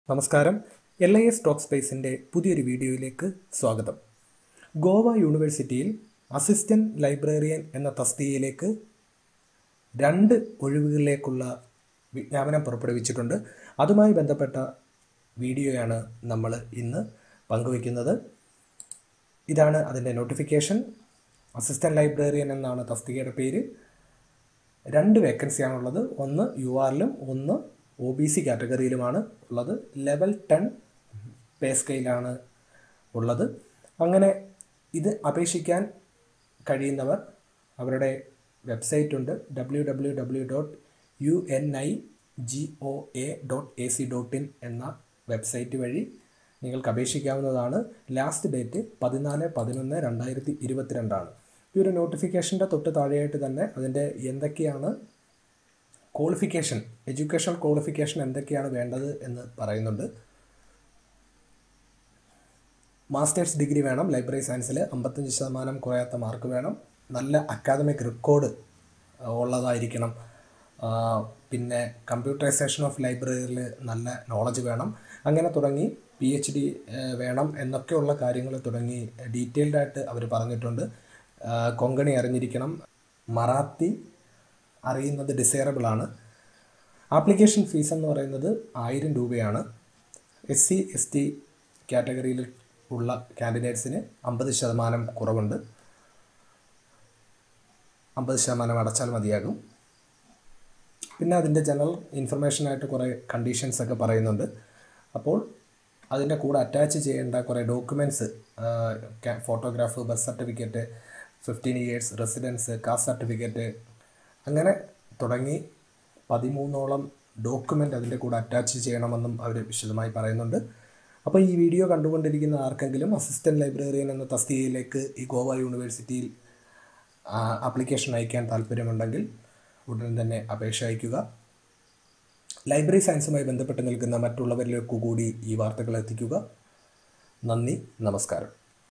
നമസ്കാരം L I S talk സ്പേസിൻ്റെ പുതിയൊരു വീഡിയോയിലേക്ക് സ്വാഗതം ഗോവ യൂണിവേഴ്സിറ്റിയിൽ അസിസ്റ്റന്റ് ലൈബ്രറിയൻ എന്ന തസ്തികയിലേക്ക് രണ്ട് ഒഴിവുകളിലേക്കുള്ള വിജ്ഞാപനം പുറപ്പെടുവിച്ചിട്ടുണ്ട് അതുമായി ബന്ധപ്പെട്ട വീഡിയോയാണ് നമ്മൾ ഇന്ന് പങ്കുവയ്ക്കുന്നത് ഇതാണ് അതിൻ്റെ നോട്ടിഫിക്കേഷൻ അസിസ്റ്റന്റ് ലൈബ്രറിയൻ എന്നാണ് തസ്തികയുടെ പേര് രണ്ട് വേക്കൻസിയാണുള്ളത് ഒന്ന് യു ആറിലും ഒന്ന് ഒ ബി സി കാറ്റഗറിയിലുമാണ് ഉള്ളത് ലെവൽ ടെൻ പേ സ്കെയിലാണ് ഉള്ളത് അങ്ങനെ ഇത് അപേക്ഷിക്കാൻ കഴിയുന്നവർ അവരുടെ വെബ്സൈറ്റ് ഉണ്ട് W W W dot U N I G O A dot A C dot in എന്ന വെബ്സൈറ്റ് വഴി നിങ്ങൾക്ക് അപേക്ഷിക്കാവുന്നതാണ് ലാസ്റ്റ് ഡേറ്റ് പതിനാല് പതിനൊന്ന് രണ്ടായിരത്തി ഇരുപത്തിരണ്ടാണ് ഈ ഒരു നോട്ടിഫിക്കേഷൻ്റെ തൊട്ട് താഴെയായിട്ട് തന്നെ അതിൻ്റെ എന്തൊക്കെയാണ് ക്വാളിഫിക്കേഷൻ എഡ്യൂക്കേഷണൽ ക്വാളിഫിക്കേഷൻ എന്തൊക്കെയാണ് വേണ്ടത് എന്ന് പറയുന്നുണ്ട് മാസ്റ്റേഴ്സ് ഡിഗ്രി വേണം ലൈബ്രറി സയൻസിൽ അമ്പത്തഞ്ച് ശതമാനം കുറയാത്ത മാർക്ക് വേണം നല്ല അക്കാദമിക് റെക്കോർഡ് ഉള്ളതായിരിക്കണം ആ, പിന്നെ കമ്പ്യൂട്ടറൈസേഷൻ ഓഫ് ലൈബ്രറിയിൽ നല്ല നോളജ് വേണം അങ്ങനെ തുടങ്ങി പി എച്ച് ഡി വേണം എന്നൊക്കെയുള്ള കാര്യങ്ങൾ തുടങ്ങി ഡീറ്റെയിൽഡ് ആയിട്ട് അവർ പറഞ്ഞിട്ടുണ്ട് ആ, കൊങ്കണി അറിഞ്ഞിരിക്കണം മറാത്തി അറിയുന്നത് ഡിസൈറബിൾ ആണ് ആപ്ലിക്കേഷൻ ഫീസ് എന്ന് പറയുന്നത് ആയിരം രൂപയാണ് എസ് സി എസ് ടി കാറ്റഗറിയിൽ ഉള്ള കാൻഡിഡേറ്റ്സിന് അമ്പത് ശതമാനം കുറവുണ്ട് അമ്പത് ശതമാനം അടച്ചാൽ മതിയാകും പിന്നെ അതിൻ്റെ ജനറൽ ഇൻഫർമേഷനായിട്ട് കുറേ കണ്ടീഷൻസ് ഒക്കെ പറയുന്നുണ്ട് അപ്പോൾ അതിൻ്റെ കൂടെ അറ്റാച്ച് ചെയ്യേണ്ട കുറേ documents photograph birth certificate fifteen years residence caste certificate അങ്ങനെ തുടങ്ങി പതിമൂന്നോളം ഡോക്യുമെൻ്റ് അതിൻ്റെ കൂടെ അറ്റാച്ച് ചെയ്യണമെന്നും അവർ വിശദമായി പറയുന്നുണ്ട് അപ്പോൾ ഈ വീഡിയോ കണ്ടുകൊണ്ടിരിക്കുന്ന ആർക്കെങ്കിലും അസിസ്റ്റൻറ്റ് ലൈബ്രറിയൻ എന്ന തസ്തികയിലേക്ക് ഈ ഗോവ യൂണിവേഴ്സിറ്റിയിൽ ആപ്ലിക്കേഷൻ അയക്കാൻ താല്പര്യമുണ്ടെങ്കിൽ ഉടൻ തന്നെ അപേക്ഷ അയയ്ക്കുക ലൈബ്രറി സയൻസുമായി ബന്ധപ്പെട്ട് നിൽക്കുന്ന മറ്റുള്ളവരിലേക്ക് കൂടി ഈ വാർത്തകൾ എത്തിക്കുക നന്ദി നമസ്കാരം